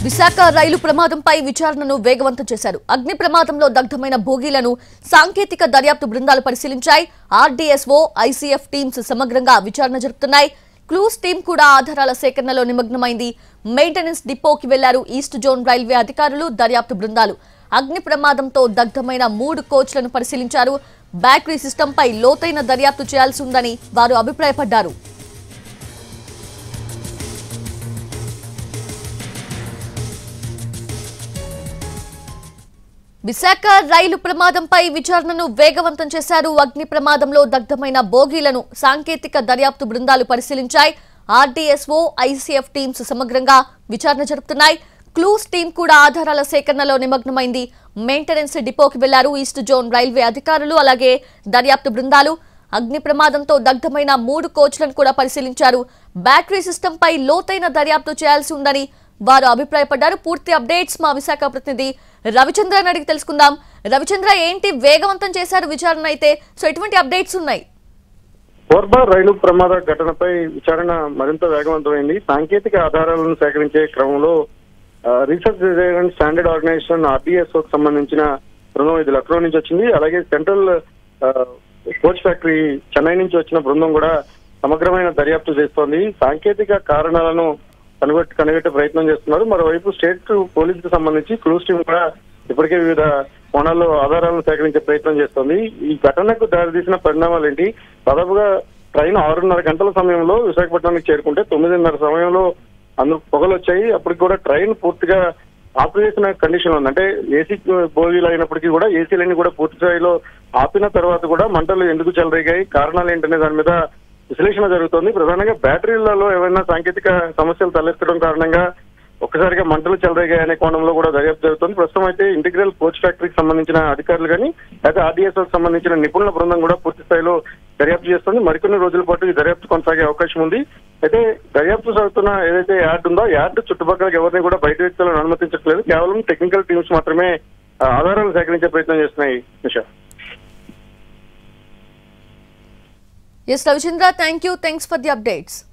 విశాఖ రైలు ప్రమాదంపై విచారణను వేగవంతం చేశారు అగ్ని ప్రమాదంలో దగ్ధమైన భోగీలను సాంకేతిక దర్యాప్తు బృందాలు పరిశీలించాయి ఆర్డీఎస్ఓ ఐసీఎఫ్ టీమ్స్ సమగ్రంగా విచారణ జరుపుతున్నాయి క్లూస్ టీం కూడా ఆధారాల సేకరణలో నిమగ్నమైంది మెయింటెనెన్స్ డిపోకి వెళ్లారు ఈస్ట్ జోన్ రైల్వే అధికారులు దర్యాప్తు బృందాలు అగ్ని ప్రమాదంతో దగ్ధమైన మూడు కోచ్లను పరిశీలించారు బ్యాటరీ సిస్టంపై లోతైన దర్యాప్తు చేయాల్సి ఉందని వారు అభిప్రాయపడ్డారు విశాఖ రైలు ప్రమాదంపై విచారణను వేగవంతం చేశారు అగ్ని ప్రమాదంలో దగ్ధమైన బోగీలను సాంకేతిక దర్యాప్తు బృందాలు పరిశీలించాయి ఆర్డీఎస్ఓ ఐసీఎఫ్ టీమ్స్ సమగ్రంగా విచారణ జరుపుతున్నాయి క్లూస్ టీం కూడా ఆధారాల సేకరణలో నిమగ్నమైంది మెయింటెనెన్స్ డిపోకి వెళ్లారు ఈస్ట్ జోన్ రైల్వే అధికారులు అలాగే దర్యాప్తు బృందాలు అగ్ని ప్రమాదంతో దగ్ధమైన మూడు కోచ్లను కూడా పరిశీలించారు బ్యాటరీ సిస్టంపై లోతైన దర్యాప్తు చేయాల్సి ఉందని వారు అభిప్రాయపడ్డారు పూర్తి అప్డేట్స్ మా విశాఖ ప్రతినిధి రవిచంద్రని అడిగి తెలుసుకుందాం రవిచంద్ర ఏంటి వేగవంతం చేశారు విచారణ అయితే సో ఎటువంటి అప్డేట్స్ ఉన్నాయి కోర్బా రైలు ప్రమాద ఘటనపై విచారణ మరింత వేగవంతమైంది సాంకేతిక ఆధారాలను సేకరించే క్రమంలో ఆ, research design and standard organisation RDSO కి సంబంధించిన బృందం ఇది లక్నో నుంచి వచ్చింది అలాగే సెంట్రల్ ఆ, కోచ్ ఫ్యాక్టరీ చెన్నై నుంచి వచ్చిన బృందం కూడా సమగ్రమైన దర్యాప్తు చేస్తోంది సాంకేతిక కారణాలను కనుగొట్టి కనిగట్టే ప్రయత్నం చేస్తున్నారు మరోవైపు స్టేట్ పోలీస్ కి సంబంధించి క్లూస్ టీం కూడా ఇప్పటికే వివిధ కోణాల్లో ఆధారాలను సేకరించే ప్రయత్నం చేస్తోంది ఈ ఘటనకు దారితీసిన పరిణామాలు ఏంటి దాదాపుగా ట్రైన్ ఆరున్నర గంటల సమయంలో విశాఖపట్నానికి చేరుకుంటే తొమ్మిదిన్నర సమయంలో అందులో పొగలు వచ్చాయి అప్పటికి కూడా ట్రైన్ పూర్తిగా ఆపరేసిన కండిషన్ ఉంది అంటే ఏసీ బోగీలు అయినప్పటికీ కూడా ఏసీలన్నీ కూడా పూర్తి స్థాయిలో ఆపిన తర్వాత కూడా మంటలు ఎందుకు చెలరేగాయి కారణాలు ఏంటనే దాని మీద విశ్లేషణ జరుగుతోంది ప్రధానంగా బ్యాటరీలలో ఏమైనా సాంకేతిక సమస్యలు తలెత్తడం కారణంగా ఒక్కసారిగా మంటలు చెలరేగాయి అనే కోణంలో కూడా దర్యాప్తు జరుగుతుంది ప్రస్తుతం అయితే ఇంటిగ్రల్ కోచ్ ఫ్యాక్టరీకి సంబంధించిన అధికారులు కానీ అయితే ఆర్డీఎస్ఎల్ సంబంధించిన నిపుణుల బృందం కూడా పూర్తి స్థాయిలో దర్యాప్తు చేస్తుంది మరికొన్ని రోజుల పాటు ఈ దర్యాప్తు కొనసాగే అవకాశం ఉంది అయితే దర్యాప్తు సాగుతున్న ఏదైతే యార్డ్ ఉందో యార్డ్ చుట్టుపక్కల ఎవరిని కూడా బయట వ్యక్తులను అనుమతించట్లేదు కేవలం టెక్నికల్ టీమ్స్ మాత్రమే ఆ, ఆధారాలు సేకరించే ప్రయత్నం చేస్తున్నాయి Nisha S Ravichandra thank you thanks for the updates